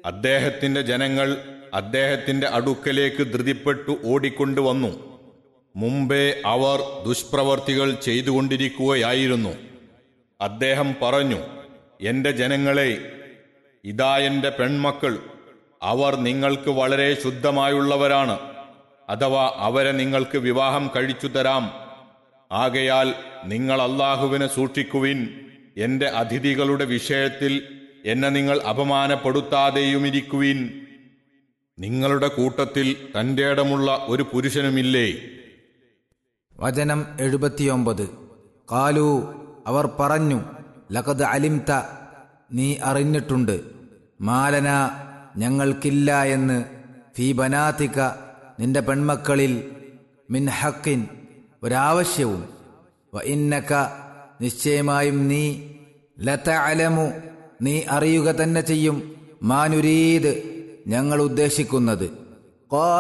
അദ്ദേഹത്തിന്റെ ജനങ്ങൾ അദ്ദേഹത്തിന്റെ അടുക്കലേക്ക് ധൃതിപ്പെട്ടു ഓടിക്കൊണ്ടുവന്നു മുമ്പേ അവർ ദുഷ്പ്രവർത്തികൾ ചെയ്തുകൊണ്ടിരിക്കുകയായിരുന്നു അദ്ദേഹം പറഞ്ഞു എന്റെ ജനങ്ങളെ ഇതാ എന്റെ പെൺമക്കൾ അവർ നിങ്ങൾക്ക് വളരെ ശുദ്ധമായുള്ളവരാണ് അഥവാ അവരെ നിങ്ങൾക്ക് വിവാഹം കഴിച്ചു തരാം ആകയാൽ നിങ്ങൾ അള്ളാഹുവിനെ സൂക്ഷിക്കുവിൻ എന്റെ അതിഥികളുടെ വിഷയത്തിൽ എന്നെ നിങ്ങൾ അപമാനപ്പെടുത്താതെയുമിരിക്കുവിൻ നിങ്ങളുടെ കൂട്ടത്തിൽ തന്റെ ഇടമുള്ള ഒരു പുരുഷനുമില്ലേ വചനം എഴുപത്തിയൊമ്പത് കാലു അവർ പറഞ്ഞു ലഖദ് അലിംത നീ അറിഞ്ഞിട്ടുണ്ട് മാലന ഞങ്ങൾക്കില്ല എന്ന് ഫീ ബനാത്തിക നിന്റെ പെൺമക്കളിൽ മിൻ ഹക്കിൻ ഒരാവശ്യവും വ ഇന്നക നിശ്ചയമായും നീ ലത അലമു നീ അറിയുക തന്നെ ചെയ്യും മാനുരീത് ഞങ്ങൾ ഉദ്ദേശിക്കുന്നത്